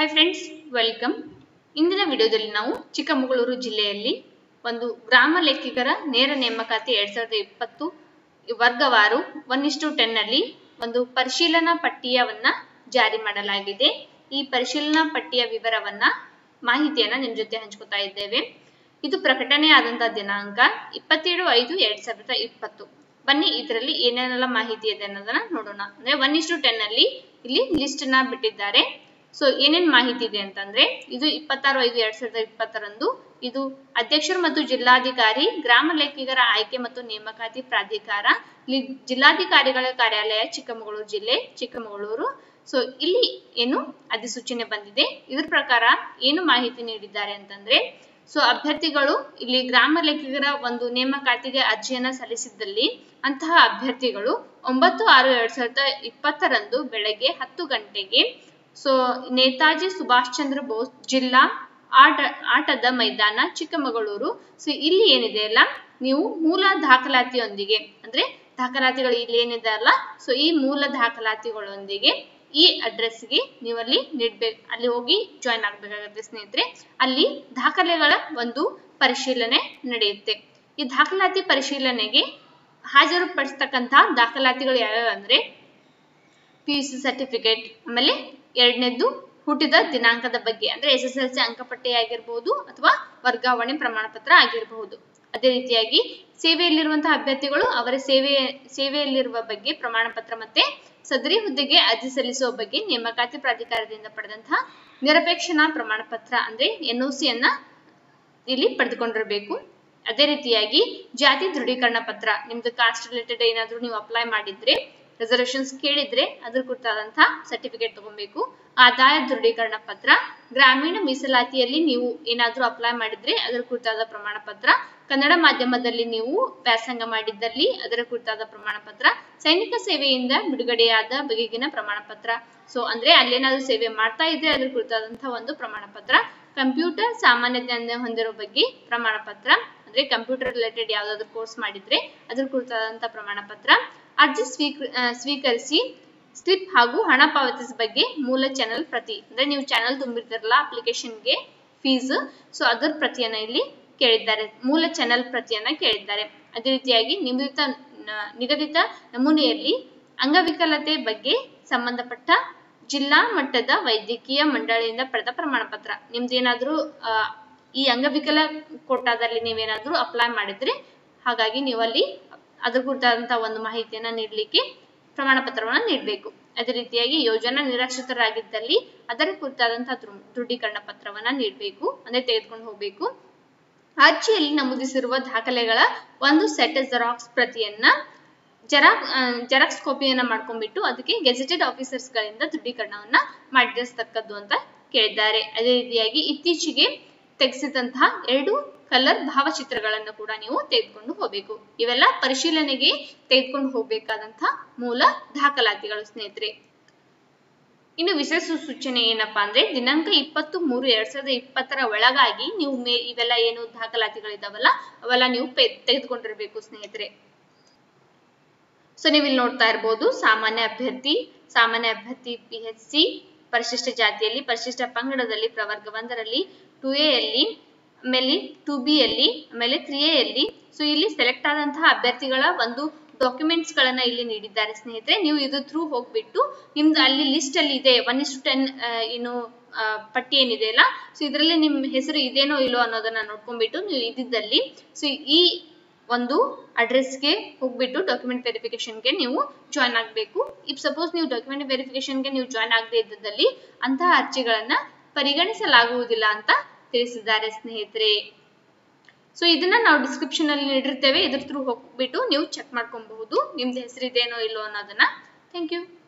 hi friends welcome ಇಂದಿನ ವಿಡಿಯೋದಲ್ಲಿ ನಾವು ಚಿಕ್ಕಮಗಳೂರು ಜಿಲ್ಲೆಯಲ್ಲಿ ಒಂದು ಗ್ರಾಮ ಲೆಕ್ಕಿಗರ ನೇರ ನೇಮಕಾತಿ ಎರಡ್ ಸಾವಿರದ ಇಪ್ಪತ್ತು ವರ್ಗವಾರು ಒನ್ ಇಷ್ಟು ಟೆನ್ ನಲ್ಲಿ ಒಂದು ಪರಿಶೀಲನಾ ಪಟ್ಟಿಯವನ್ನ ಜಾರಿ ಮಾಡಲಾಗಿದೆ ಈ ಪರಿಶೀಲನಾ ಪಟ್ಟಿಯ ವಿವರವನ್ನ ಮಾಹಿತಿಯನ್ನ ನಿಮ್ ಜೊತೆ ಹಂಚ್ಕೊತಾ ಇದ್ದೇವೆ ಇದು ಪ್ರಕಟಣೆ ಆದಂತಹ ದಿನಾಂಕ ಇಪ್ಪತ್ತೇಳು ಐದು ಎರಡ್ ಸಾವಿರದ ಇಪ್ಪತ್ತು ಬನ್ನಿ ಇದರಲ್ಲಿ ಏನೇನೆಲ್ಲ ಮಾಹಿತಿ ಇದೆ ಅನ್ನೋದನ್ನ ನೋಡೋಣ ಅಂದ್ರೆ ಒನ್ ಇಷ್ಟು ಟೆನ್ ಅಲ್ಲಿ ಇಲ್ಲಿ ಲಿಸ್ಟ್ ನ ಬಿಟ್ಟಿದ್ದಾರೆ ಸೊ ಏನೇನ್ ಮಾಹಿತಿ ಇದೆ ಅಂತಂದ್ರೆ ಇದು ಇಪ್ಪತ್ತಾರು ಐದು ಎರಡ್ ಸಾವಿರದ ಇಪ್ಪತ್ತರಂದು ಇದು ಅಧ್ಯಕ್ಷರು ಮತ್ತು ಜಿಲ್ಲಾಧಿಕಾರಿ ಗ್ರಾಮ ಲೆಕ್ಕಿಗರ ಆಯ್ಕೆ ಮತ್ತು ನೇಮಕಾತಿ ಪ್ರಾಧಿಕಾರ ಲಿ- ಜಿಲ್ಲಾಧಿಕಾರಿಗಳ ಕಾರ್ಯಾಲಯ ಚಿಕ್ಕಮಗಳೂರು ಜಿಲ್ಲೆ ಚಿಕ್ಕಮಗಳೂರು ಸೊ ಇಲ್ಲಿ ಏನು ಅಧಿಸೂಚನೆ ಬಂದಿದೆ ಇದ್ರ ಪ್ರಕಾರ ಏನು ಮಾಹಿತಿ ನೀಡಿದ್ದಾರೆ ಅಂತಂದ್ರೆ ಸೊ ಅಭ್ಯರ್ಥಿಗಳು ಇಲ್ಲಿ ಗ್ರಾಮ ಲೆಕ್ಕಿಗರ ಒಂದು ನೇಮಕಾತಿಗೆ ಅರ್ಜಿಯನ್ನ ಸಲ್ಲಿಸಿದ್ದಲ್ಲಿ ಅಂತಹ ಅಭ್ಯರ್ಥಿಗಳು ಒಂಬತ್ತು ಆರು ಎರಡ್ ಸಾವಿರದ ಇಪ್ಪತ್ತರಂದು ಬೆಳಗ್ಗೆ ಹತ್ತು ಗಂಟೆಗೆ ಸೊ ನೇತಾಜಿ ಸುಭಾಷ್ ಚಂದ್ರ ಬೋಸ್ ಜಿಲ್ಲಾ ಆಟ ಆಟದ ಮೈದಾನ ಚಿಕ್ಕಮಗಳೂರು ಸೊ ಇಲ್ಲಿ ಏನಿದೆ ಅಲ್ಲ ನೀವು ಮೂಲ ದಾಖಲಾತಿಯೊಂದಿಗೆ ಅಂದ್ರೆ ದಾಖಲಾತಿಗಳು ಇಲ್ಲಿ ಏನಿದೆ ಅಲ್ಲ ಸೊ ಈ ಮೂಲ ದಾಖಲಾತಿಗಳೊಂದಿಗೆ ಈ ಅಡ್ರೆಸ್ಗೆ ನೀವು ಅಲ್ಲಿ ನೀಡ್ಬೇಕು ಅಲ್ಲಿ ಹೋಗಿ ಜಾಯ್ನ್ ಆಗ್ಬೇಕಾಗುತ್ತೆ ಸ್ನೇಹಿತರೆ ಅಲ್ಲಿ ದಾಖಲೆಗಳ ಒಂದು ಪರಿಶೀಲನೆ ನಡೆಯುತ್ತೆ ಈ ದಾಖಲಾತಿ ಪರಿಶೀಲನೆಗೆ ಹಾಜರುಪಡಿಸ್ತಕ್ಕಂತಹ ದಾಖಲಾತಿಗಳು ಯಾವ್ಯಾವ ಅಂದ್ರೆ ಪಿ ಯು ಸಿ ಸರ್ಟಿಫಿಕೇಟ್ ಆಮೇಲೆ ಎರಡನೇದ್ದು ಹುಟ್ಟಿದ ದಿನಾಂಕದ ಬಗ್ಗೆ ಅಂದ್ರೆ ಎಸ್ ಎಸ್ ಎಲ್ ಸಿ ಅಂಕಪಟ್ಟಿ ಆಗಿರ್ಬೋದು ಅಥವಾ ವರ್ಗಾವಣೆ ಪ್ರಮಾಣ ಪತ್ರ ಆಗಿರಬಹುದು ಅದೇ ರೀತಿಯಾಗಿ ಸೇವೆಯಲ್ಲಿರುವಂತಹ ಅಭ್ಯರ್ಥಿಗಳು ಅವರ ಸೇವೆ ಸೇವೆಯಲ್ಲಿರುವ ಬಗ್ಗೆ ಪ್ರಮಾಣ ಪತ್ರ ಮತ್ತೆ ಸದರಿ ಹುದ್ದೆಗೆ ಅರ್ಜಿ ಸಲ್ಲಿಸುವ ಬಗ್ಗೆ ನೇಮಕಾತಿ ಪ್ರಾಧಿಕಾರದಿಂದ ಪಡೆದಂತಹ ನಿರಪೇಕ್ಷಣಾ ಪ್ರಮಾಣ ಪತ್ರ ಅಂದ್ರೆ ಎನ್ ಅನ್ನ ಇಲ್ಲಿ ಪಡೆದುಕೊಂಡಿರಬೇಕು ಅದೇ ರೀತಿಯಾಗಿ ಜಾತಿ ದೃಢೀಕರಣ ಪತ್ರ ನಿಮ್ದು ಕಾಸ್ಟ್ ರಿಲೇಟೆಡ್ ಏನಾದ್ರೂ ನೀವು ಅಪ್ಲೈ ಮಾಡಿದ್ರೆ ರಿಸರ್ವೇಶನ್ಸ್ ಕೇಳಿದ್ರೆ ಅದ್ರ ಕುರಿತಾದಂತಹ ಸರ್ಟಿಫಿಕೇಟ್ ತಗೊಬೇಕು ಆದಾಯ ದೃಢೀಕರಣ ಪತ್ರ ಗ್ರಾಮೀಣ ಮೀಸಲಾತಿಯಲ್ಲಿ ನೀವು ಏನಾದ್ರೂ ಅಪ್ಲೈ ಮಾಡಿದ್ರೆ ಅದರ ಕುರಿತಾದ ಪ್ರಮಾಣ ಪತ್ರ ಕನ್ನಡ ಮಾಧ್ಯಮದಲ್ಲಿ ನೀವು ವ್ಯಾಸಂಗ ಮಾಡಿದ್ದಲ್ಲಿ ಅದರ ಕುರಿತಾದ ಪ್ರಮಾಣ ಪತ್ರ ಸೈನಿಕ ಸೇವೆಯಿಂದ ಬಿಡುಗಡೆಯಾದ ಬಗೆಗಿನ ಪ್ರಮಾಣ ಪತ್ರ ಸೊ ಅಂದ್ರೆ ಅಲ್ಲೇನಾದ್ರೂ ಸೇವೆ ಮಾಡ್ತಾ ಇದ್ರೆ ಅದ್ರ ಕುರಿತಾದಂತಹ ಒಂದು ಪ್ರಮಾಣ ಪತ್ರ ಕಂಪ್ಯೂಟರ್ ಸಾಮಾನ್ಯ ಜ್ಞಾನ ಹೊಂದಿರೋ ಬಗ್ಗೆ ಪ್ರಮಾಣ ಪತ್ರ ಅಂದ್ರೆ ಕಂಪ್ಯೂಟರ್ ರಿಲೇಟೆಡ್ ಯಾವ್ದಾದ್ರು ಕೋರ್ಸ್ ಮಾಡಿದ್ರೆ ಅದ್ರ ಕುರಿತಾದಂತಹ ಪ್ರಮಾಣ ಪತ್ರ ಅರ್ಜಿ ಸ್ವೀಕೃ ಆ, ಸ್ವೀಕರಿಸಿ ಸ್ಲಿಪ್ ಹಾಗೂ ಹಣ ಪಾವತಿಸ ಬಗ್ಗೆ ಮೂಲ ಚಾನೆಲ್ ಪ್ರತಿ ಅಂದ್ರೆ ನೀವು ಚಾನೆಲ್ ತುಂಬಿರ್ತಿರಲ್ಲ ಅಪ್ಲಿಕೇಶನ್ಗೆ ಫೀಸ್ ಸೊ ಅದರ ಪ್ರತಿಯನ್ನ ಇಲ್ಲಿ ಕೇಳಿದ್ದಾರೆ ಮೂಲ ಚಾನೆಲ್ ಪ್ರತಿಯನ್ನ ಕೇಳಿದ್ದಾರೆ ಅದೇ ರೀತಿಯಾಗಿ ನಿಗದಿತ ನ- ನಿಗದಿತ ನಮೂನೆಯಲ್ಲಿ ಅಂಗವಿಕಲತೆ ಬಗ್ಗೆ ಸಂಬಂಧಪಟ್ಟ ಜಿಲ್ಲಾ ಮಟ್ಟದ ವೈದ್ಯಕೀಯ ಮಂಡಳಿಯಿಂದ ಪಡೆದ ಪ್ರಮಾಣ ಪತ್ರ ನಿಮ್ದೇನಾದ್ರೂ ಆ, ಈ ಅಂಗವಿಕಲ ಕೋಟಾದಲ್ಲಿ ನೀವೇನಾದ್ರೂ ಅಪ್ಲೈ ಮಾಡಿದ್ರೆ ಹಾಗಾಗಿ ನೀವು ಅಲ್ಲಿ ಅದ್ರ ಕುರಿತಾದಂತಹ ಒಂದು ಮಾಹಿತಿಯನ್ನ ನೀಡಲಿಕ್ಕೆ ಪ್ರಮಾಣ ಪತ್ರವನ್ನ ನೀಡಬೇಕು ಅದೇ ರೀತಿಯಾಗಿ ಯೋಜನಾ ನಿರಾಶ್ರಿತರಾಗಿದ್ದಲ್ಲಿ ಅದರ ಕುರಿತಾದಂತಹ ದೃ- ದೃಢೀಕರಣ ಪತ್ರವನ್ನ ನೀಡಬೇಕು ಅಂದ್ರೆ ತೆಗೆದುಕೊಂಡು ಹೋಗ್ಬೇಕು ಅರ್ಜಿಯಲ್ಲಿ ನಮೂದಿಸಿರುವ ದಾಖಲೆಗಳ ಒಂದು ಸೆಟ್ ಜೆರಾಕ್ಸ್ ಪ್ರತಿಯನ್ನ ಜೆರಾಕ್ ಜೆರಾಕ್ಸ್ ಕಾಪಿಯನ್ನ ಮಾಡ್ಕೊಂಡ್ಬಿಟ್ಟು ಅದಕ್ಕೆ ಗೆಜೆಟೆಡ್ ಆಫೀಸರ್ಸ್ ಗಳಿಂದ ದೃಢೀಕರಣವನ್ನ ಮಾಡಿಸ್ತಕ್ಕದ್ದು ಅಂತ ಕೇಳಿದ್ದಾರೆ ಅದೇ ರೀತಿಯಾಗಿ ಇತ್ತೀಚೆಗೆ ತೆಗೆಸಿದಂತಹ ಎರಡು ಕಲರ್ ಭಾವಚಿತ್ರಗಳನ್ನು ಕೂಡ ನೀವು ತೆಗೆದುಕೊಂಡು ಹೋಗಬೇಕು ಇವೆಲ್ಲ ಪರಿಶೀಲನೆಗೆ ತೆಗೆದುಕೊಂಡು ಹೋಗಬೇಕಾದಂತಹ ಮೂಲ ದಾಖಲಾತಿಗಳು ಸ್ನೇಹಿತರೆ ಇನ್ನು ವಿಶೇಷ ಸೂಚನೆ ಏನಪ್ಪಾ ಅಂದ್ರೆ ದಿನಾಂಕ ಇಪ್ಪತ್ತು ಮೂರು ಎರಡ್ ಸಾವಿರದ ಇಪ್ಪತ್ತರ ಒಳಗಾಗಿ ನೀವು ಮೇ ಇವೆಲ್ಲ ಏನು ದಾಖಲಾತಿಗಳಿದಾವಲ್ಲ ಅವೆಲ್ಲ ನೀವು ಪೆ- ತೆಗೆದುಕೊಂಡಿರ್ಬೇಕು ಸ್ನೇಹಿತರೆ ಸೊ ನೀವು ಇಲ್ಲಿ ನೋಡ್ತಾ ಇರ್ಬೋದು ಸಾಮಾನ್ಯ ಅಭ್ಯರ್ಥಿ ಸಾಮಾನ್ಯ ಅಭ್ಯರ್ಥಿ ಪಿ ಎಚ್ ಸಿ ಪರಿಶಿಷ್ಟ ಜಾತಿಯಲ್ಲಿ ಪರಿಶಿಷ್ಟ ಪಂಗಡದಲ್ಲಿ ಪ್ರವರ್ಗ ಒಂದರಲ್ಲಿ ಟು ಎ ಯಲ್ಲಿ ಆಮೇಲೆ ಟು ಬಿ ಯಲ್ಲಿ ಆಮೇಲೆ ತ್ರೀ ಎ ಯಲ್ಲಿ ಸೊ ಇಲ್ಲಿ ಸೆಲೆಕ್ಟ್ ಆದಂತಹ ಅಭ್ಯರ್ಥಿಗಳ ಒಂದು ಡಾಕ್ಯುಮೆಂಟ್ಸ್ ಗಳನ್ನ ಇಲ್ಲಿ ನೀಡಿದ್ದಾರೆ ಸ್ನೇಹಿತರೆ ನೀವು ಇದ್ರ ಥ್ರೂ ಹೋಗ್ಬಿಟ್ಟು ನಿಮ್ದು ಅಲ್ಲಿ ಲಿಸ್ಟ್ ಅಲ್ಲಿ ಇದೆ ಒನ್ ಇಸ್ ಟೆನ್ ಏನು ಆ, ಪಟ್ಟಿ ಏನಿದೆ ಅಲ್ಲ ಸೊ ಇದರಲ್ಲಿ ನಿಮ್ ಹೆಸರು ಇದೇನೋ ಇಲ್ಲೋ ಅನ್ನೋದನ್ನ ನೋಡ್ಕೊಂಡ್ಬಿಟ್ಟು ನೀವು ಇದ್ದಿದ್ದಲ್ಲಿ ಸೊ ಈ ಒಂದು ಅಡ್ರೆಸ್ಗೆ ಹೋಗ್ಬಿಟ್ಟು ಡಾಕ್ಯುಮೆಂಟ್ ವೆರಿಫಿಕೇಶನ್ಗೆ ನೀವು ಜಾಯ್ನ್ ಆಗಬೇಕು ಇಫ್ ಸಪೋಸ್ ನೀವು ಡಾಕ್ಯುಮೆಂಟ್ ವೆರಿಫಿಕೇಶನ್ಗೆ ನೀವು ಜಾಯ್ನ್ ಆಗದೆ ಇದ್ದಲ್ಲಿ ಅಂತಹ ಅರ್ಜಿಗಳನ್ನ ಪರಿಗಣಿಸಲಾಗುವುದಿಲ್ಲ ಅಂತ ತಿಳಿಸಿದ್ದಾರೆ ಸ್ನೇಹಿತರೆ ಸೊ ಇದನ್ನ ನಾವು ಡಿಸ್ಕ್ರಿಪ್ಷನ್ ಅಲ್ಲಿ ನೀಡಿರ್ತೇವೆ ಇದ್ರ ಥ್ರೂ ಹೋಗ್ಬಿಟ್ಟು ನೀವು ಚೆಕ್ ಮಾಡ್ಕೊಬಹುದು ನಿಮ್ದು ಹೆಸರು ಇದೇನೋ ಇಲ್ಲೋ ಅನ್ನೋದನ್ನ ಥ್ಯಾಂಕ್ ಯು